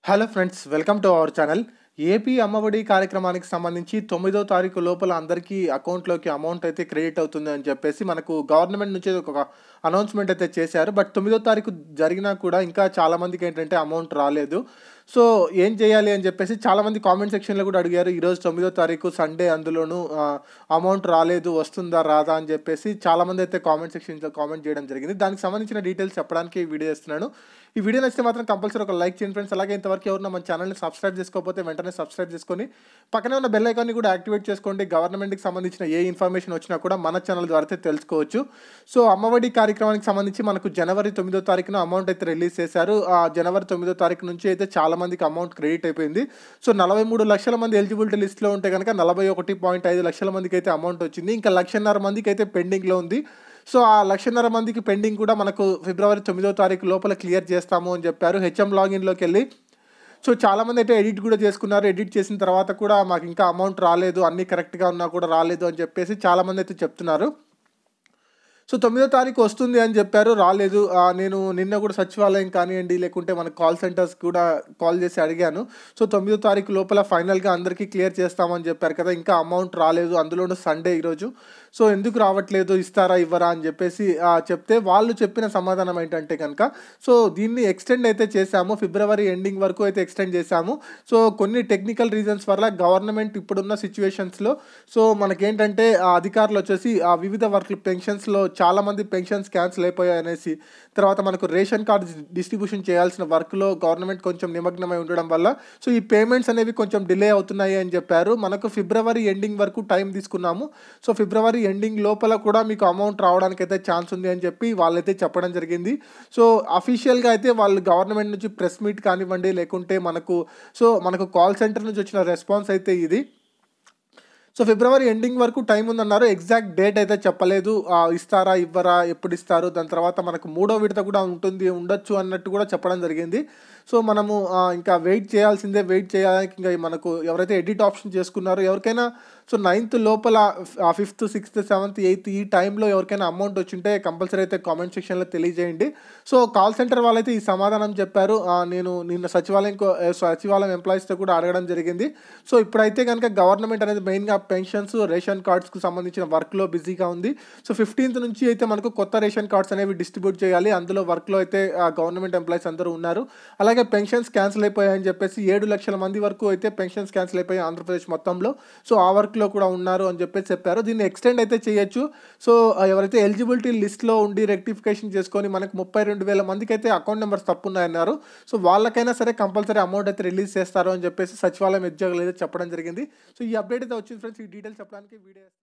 hello friends welcome to our channel AP Ammavodi కార్యక్రమానికి సంబంధించి తొమ్మిదో తారీఖు లోపల అందరికీ అకౌంట్లోకి అమౌంట్ అయితే క్రెడిట్ అవుతుంది అని చెప్పేసి మనకు గవర్నమెంట్ నుంచి ఒక అనౌన్స్మెంట్ అయితే చేశారు బట్ తొమ్మిదో తారీఖు జరిగినా కూడా ఇంకా చాలామందికి ఏంటంటే అమౌంట్ రాలేదు సో ఏం చేయాలి అని చెప్పేసి చాలామంది కామెంట్ సెక్షన్లో కూడా అడిగారు ఈరోజు తొమ్మిదో తారీఖు సండే అందులోనూ అమౌంట్ రాలేదు వస్తుందా రాదా అని చెప్పేసి చాలామంది అయితే కామెంట్ సెక్షన్లో కామెంట్ చేయడం జరిగింది దానికి సంబంధించిన డీటెయిల్స్ చెప్పడానికి ఈ వీడియో ఇస్తున్నాను ఈ వీడియో నచ్చితే మాత్రం కంపల్సరీ ఒక లైక్ చేయండి ఫ్రెండ్స్ అలాగే ఇంతవరకు ఎవరైనా మన ఛానల్ని సబ్స్క్రైబ్ చేసుకోకపోతే వెంటనే సబ్స్క్రైబ్ చేసుకొని పక్కనే ఉన్న బెల్ ఐకాన్ని కూడా యాక్టివేట్ చేసుకోండి గవర్నమెంట్కి సంబంధించిన ఏ ఇన్ఫర్మేషన్ వచ్చినా కూడా మన ఛానల్ ద్వారా అయితే తెలుసుకోవచ్చు సో అమ్మఒడి కార్యక్రమానికి సంబంధించి మనకు జనవరి తొమ్మిదో తారీఖున అమౌంట్ అయితే రిలీజ్ చేశారు ఆ జనవరి తొమ్మిదో తారీఖు నుంచి అయితే చాలా మందికి అమౌంట్ క్రెడిట్ అయిపోయింది సో నలభై మూడు లక్షల మంది ఎలిజిబిలిటీ లిస్ట్లో ఉంటే కనుక నలభై ఒకటి పాయింట్ ఐదు లక్షల మందికి అయితే అమౌంట్ వచ్చింది ఇంకా లక్షన్నర మందికి అయితే పెండింగ్లో ఉంది సో ఆ లక్షన్నర మందికి పెండింగ్ కూడా మనకు ఫిబ్రవరి తొమ్మిదో తారీఖు లోపల క్లియర్ చేస్తాము అని చెప్పారు హెచ్ఎం లాగిన్లోకి వెళ్ళి సో చాలామంది అయితే ఎడిట్ కూడా చేసుకున్నారు ఎడిట్ చేసిన తర్వాత కూడా మాకు ఇంకా అమౌంట్ రాలేదు అన్నీ కరెక్ట్గా ఉన్నా కూడా రాలేదు అని చెప్పేసి చాలామంది అయితే చెప్తున్నారు సో తొమ్మిదో తారీఖు వస్తుంది అని చెప్పారు రాలేదు నేను నిన్న కూడా సచివాలయం కానివ్వండి లేకుంటే మన కాల్ సెంటర్స్ కూడా కాల్ చేసి అడిగాను సో తొమ్మిదో తారీఖు లోపల ఫైనల్గా అందరికీ క్లియర్ చేస్తామని చెప్పారు కదా ఇంకా అమౌంట్ రాలేదు అందులోనూ సండే ఈరోజు సో ఎందుకు రావట్లేదు ఇస్తారా ఇవ్వరా అని చెప్పేసి చెప్తే వాళ్ళు చెప్పిన సమాధానం ఏంటంటే కనుక సో దీన్ని ఎక్స్టెండ్ అయితే చేశాము ఫిబ్రవరి ఎండింగ్ వరకు అయితే ఎక్స్టెండ్ చేశాము సో కొన్ని టెక్నికల్ రీజన్స్ వల్ల గవర్నమెంట్ ఇప్పుడున్న సిచ్యువేషన్స్లో సో మనకేంటంటే ఆ అధికారులు వచ్చేసి ఆ వివిధ వర్క్ పెన్షన్స్లో చాలామంది పెన్షన్స్ క్యాన్సిల్ అయిపోయాయి అనేసి తర్వాత మనకు రేషన్ కార్డ్ డిస్ట్రిబ్యూషన్ చేయాల్సిన వర్క్లో గవర్నమెంట్ కొంచెం నిమగ్నమై ఉండడం వల్ల సో ఈ పేమెంట్స్ అనేవి కొంచెం డిలే అవుతున్నాయి అని చెప్పారు మనకు ఫిబ్రవరి ఎండింగ్ వరకు టైం తీసుకున్నాము సో ఫిబ్రవరి ఎండింగ్ లోపల కూడా మీకు అమౌంట్ రావడానికి అయితే ఛాన్స్ ఉంది అని చెప్పి వాళ్ళైతే చెప్పడం జరిగింది సో అఫీషియల్గా అయితే వాళ్ళు గవర్నమెంట్ నుంచి ప్రెస్ మీట్ కానివ్వండి లేకుంటే మనకు సో మనకు కాల్ సెంటర్ నుంచి వచ్చిన రెస్పాన్స్ అయితే ఇది సో ఫిబ్రవరి ఎండింగ్ వరకు టైం ఉందన్నారు ఎగ్జాక్ట్ డేట్ అయితే చెప్పలేదు ఇస్తారా ఇవ్వరా ఎప్పుడు ఇస్తారు దాని తర్వాత మనకు మూడో విడత కూడా ఉంటుంది ఉండొచ్చు అన్నట్టు కూడా చెప్పడం జరిగింది సో మనము ఇంకా వెయిట్ చేయాల్సిందే వెయిట్ చేయడానికి ఇంకా మనకు ఎవరైతే ఎడిట్ ఆప్షన్ చేసుకున్నారో ఎవరికైనా సో నైన్త్ లోపల ఫిఫ్త్ సిక్స్త్ సెవెంత్ ఎయిత్ ఈ టైంలో ఎవరికైనా అమౌంట్ వచ్చింటే కంపల్సరీ అయితే కామెంట్ సెక్షన్లో తెలియజేయండి సో కాల్ సెంటర్ వాళ్ళైతే ఈ సమాధానం చెప్పారు నేను నిన్న సచివాలయం సచివాలయం ఎంప్లాయీస్తో కూడా అడగడం జరిగింది సో ఇప్పుడైతే కనుక గవర్నమెంట్ అనేది మెయిన్గా పెన్షన్స్ రేషన్ కార్డ్స్కి సంబంధించిన వర్క్లో బిజీగా ఉంది సో ఫిఫ్టీన్త్ నుంచి అయితే మనకు కొత్త రేషన్ కార్డ్స్ అనేవి డిస్ట్రిబ్యూట్ చేయాలి అందులో వర్క్లో అయితే గవర్నమెంట్ ఎంప్లాయీస్ అందరూ ఉన్నారు అలాగే పెన్షన్స్ క్యాన్సిల్ అయిపోయాయని చెప్పేసి ఏడు లక్షల మంది వరకు అయితే పెన్షన్స్ క్యాన్సిల్ అయిపోయాయి ఆంధ్రప్రదేశ్ మొత్తంలో సో ఆ వర్క్లో కూడా ఉన్నారు అని చెప్పేసి చెప్పారు దీన్ని ఎక్స్టెండ్ అయితే చేయొచ్చు సో ఎవరైతే ఎలిజిబిలిటీ లిస్ట్లో ఉండి రెక్టిఫికేషన్ చేసుకొని మనకు ముప్పై రెండు వేల మందికి అయితే అకౌంట్ నెంబర్స్ తప్పున్నాయన్నారు సో వాళ్ళకైనా సరే కంపల్సరీ అమౌంట్ అయితే రిలీజ్ చేస్తారు అని చెప్పేసి సచివాలయం ఉద్యోగులు అయితే చెప్పడం జరిగింది సో ఈ అప్డేట్ అయితే వచ్చింది ఫ్రెండ్స్ ఈ డీటెయిల్స్ చెప్పడానికి వీడియో